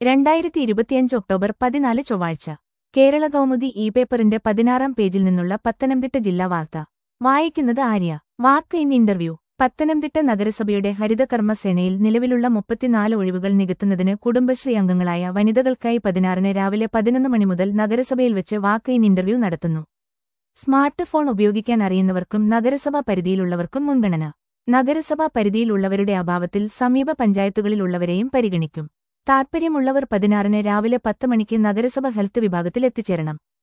രണ്ടായിരത്തി ഇരുപത്തിയഞ്ച് ഒക്ടോബർ പതിനാല് ചൊവ്വാഴ്ച കേരള കൗമുദി ഇ പേപ്പറിന്റെ പതിനാറാം പേജിൽ നിന്നുള്ള പത്തനംതിട്ട ജില്ലാ വാർത്ത വായിക്കുന്നത് Arya walk in interview Pathanamthitta നഗരസഭയുടെ ഹരിതകർമ്മ സേനയിൽ നിലവിലുള്ള മുപ്പത്തിനാല് ഒഴിവുകൾ നികത്തുന്നതിന് കുടുംബശ്രീ അംഗങ്ങളായ വനിതകൾക്കായി പതിനാറിന് രാവിലെ പതിനൊന്ന് മണി മുതൽ നഗരസഭയിൽ വെച്ച് വാക്ക് ഇൻ ഇന്റർവ്യൂ നടത്തുന്നു സ്മാർട്ട് ഫോൺ ഉപയോഗിക്കാൻ അറിയുന്നവർക്കും നഗരസഭാ പരിധിയിലുള്ളവർക്കും മുൻഗണന നഗരസഭാ പരിധിയിലുള്ളവരുടെ അഭാവത്തിൽ സമീപ പഞ്ചായത്തുകളിലുള്ളവരെയും പരിഗണിക്കും താൽപ്പര്യമുള്ളവർ പതിനാറിന് രാവിലെ പത്ത് മണിക്ക് നഗരസഭ ഹെൽത്ത് വിഭാഗത്തിൽ എത്തിച്ചേരണം